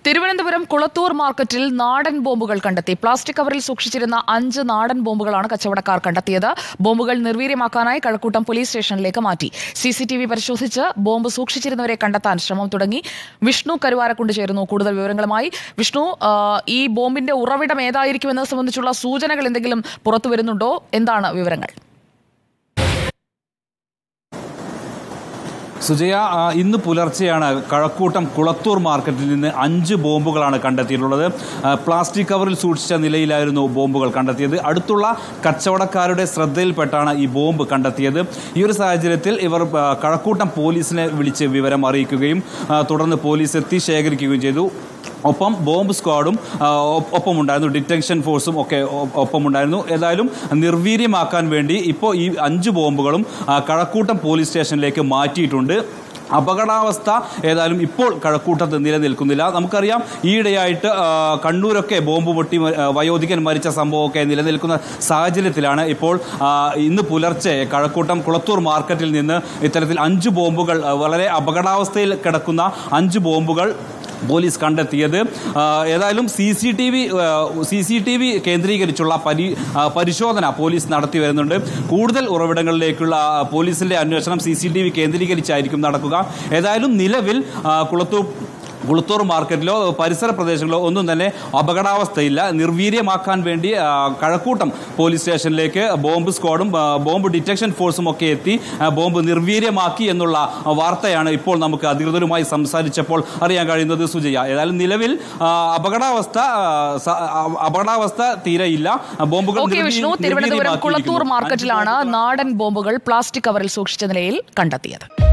തിരുവനന്തപുരം കുളത്തൂർ മാർക്കറ്റിൽ നാടൻ ബോംബുകൾ കണ്ടെത്തി പ്ലാസ്റ്റിക് കവറിൽ സൂക്ഷിച്ചിരുന്ന അഞ്ച് നാടൻ ബോംബുകളാണ് കച്ചവടക്കാർ കണ്ടെത്തിയത് ബോംബുകൾ നിർവീര്യമാക്കാനായി കഴക്കൂട്ടം പോലീസ് സ്റ്റേഷനിലേക്ക് മാറ്റി സി സി ടി വി പരിശോധിച്ച് ബോംബ് സൂക്ഷിച്ചിരുന്നവരെ കണ്ടെത്താൻ ശ്രമം തുടങ്ങി വിഷ്ണു കരുവാരക്കുണ്ട് ചേരുന്നു കൂടുതൽ വിവരങ്ങളുമായി വിഷ്ണു ആ, ഈ ബോംബിന്റെ ഉറവിടം ഏതായിരിക്കുമെന്നത് സംബന്ധിച്ചുള്ള സൂചനകൾ എന്തെങ്കിലും പുറത്തു വരുന്നുണ്ടോ എന്താണ് വിവരങ്ങൾ സുജയ ആ, ഇന്ന് പുലർച്ചെയാണ് കഴക്കൂട്ടം കുളത്തൂർ മാർക്കറ്റിൽ നിന്ന് അഞ്ച് ബോംബുകളാണ് കണ്ടെത്തിയിട്ടുള്ളത് ആ, പ്ലാസ്റ്റിക് കവറിൽ സൂക്ഷിച്ച നിലയിലായിരുന്നു ബോംബുകൾ കണ്ടെത്തിയത് അടുത്തുള്ള കച്ചവടക്കാരുടെ ശ്രദ്ധയിൽപ്പെട്ടാണ് ഈ ബോംബ് കണ്ടെത്തിയത് ഈ ഒരു സാഹചര്യത്തിൽ ഇവർ ആ, കഴക്കൂട്ടം പോലീസിനെ വിളിച്ച് വിവരം അറിയിക്കുകയും ആ, തുടർന്ന് പോലീസ് എത്തി ശേഖരിക്കുകയും ചെയ്തു ഒപ്പം ബോംബ് സ്ക്വാഡും ആ, ഒ- ഒപ്പമുണ്ടായിരുന്നു ഡിറ്റൻഷൻ ഫോഴ്സും ഒക്കെ ഒ- ഒപ്പമുണ്ടായിരുന്നു ഏതായാലും നിർവീര്യമാക്കാൻ വേണ്ടി ഇപ്പോൾ ഈ അഞ്ച് ബോംബുകളും ആ, കഴക്കൂട്ടം പോലീസ് സ്റ്റേഷനിലേക്ക് മാറ്റിയിട്ടുണ്ട് അപകടാവസ്ഥ ഏതായാലും ഇപ്പോൾ കഴക്കൂട്ടത്ത് നിലനിൽക്കുന്നില്ല നമുക്കറിയാം ഈയിടെയായിട്ട് ആ, കണ്ണൂരൊക്കെ ബോംബ് പൊട്ടി മ- ആ, വയോധികൻ മരിച്ച സംഭവമൊക്കെ നിലനിൽക്കുന്ന സാഹചര്യത്തിലാണ് ഇപ്പോൾ ആ, ഇന്ന് പുലർച്ചെ കഴക്കൂട്ടം കുളത്തൂർ മാർക്കറ്റിൽ നിന്ന് ഇത്തരത്തിൽ അഞ്ച് ബോംബുകൾ ആ, വളരെ അപകടാവസ്ഥയിൽ കിടക്കുന്ന അഞ്ച് ബോംബുകൾ പോലീസ് കണ്ടെത്തിയത് ആ, ഏതായാലും C C T V C C T V കേന്ദ്രീകരിച്ചുള്ള പരി ആ, പരിശോധന പോലീസ് നടത്തി വരുന്നുണ്ട് കൂടുതൽ ഉറവിടങ്ങളിലേക്കുള്ള ആ, പോലീസിന്റെ അന്വേഷണം സി സി ടി വി കേന്ദ്രീകരിച്ചായിരിക്കും നടക്കുക ഏതായാലും നിലവിൽ ആ, കുളത്തൂർ കുളത്തൂർ മാർക്കറ്റിലോ പരിസര പ്രദേശങ്ങളിലോ ഒന്നും തന്നെ അപകടാവസ്ഥയില്ല നിർവീര്യമാക്കാൻ വേണ്ടി ആ, കഴക്കൂട്ടം പോലീസ് സ്റ്റേഷനിലേക്ക് ബോംബ് സ്ക്വാഡും ആ, ബോംബ് ഡിറ്റക്ഷൻ ഫോഴ്സും ഒക്കെ എത്തി ആ, ബോംബ് നിർവീര്യമാക്കി എന്നുള്ള ആ, വാർത്തയാണ് ഇപ്പോൾ നമുക്ക് അധികൃതരുമായി സംസാരിച്ചപ്പോൾ അറിയാൻ കഴിയുന്നത് സുജയ ഏതായാലും നിലവിൽ ആ, അപകടാവസ്ഥ ആ, സ- ആ, അപകടാവസ്ഥ തീരെയില്ല ആ, ബോംബുകൾ ഓക്കെ വിഷ്ണു നിർവീ- തിരുവനന്തപുരം കുളത്തൂർ നിർവീര്യമാക്കിയിരിക്കുന്നു. മാർക്കറ്റിലാണ് നാടൻ ബോംബുകൾ പ്ലാസ്റ്റിക് കവറിൽ സൂക്ഷിച്ച നിലയിൽ കണ്ടെത്തിയത്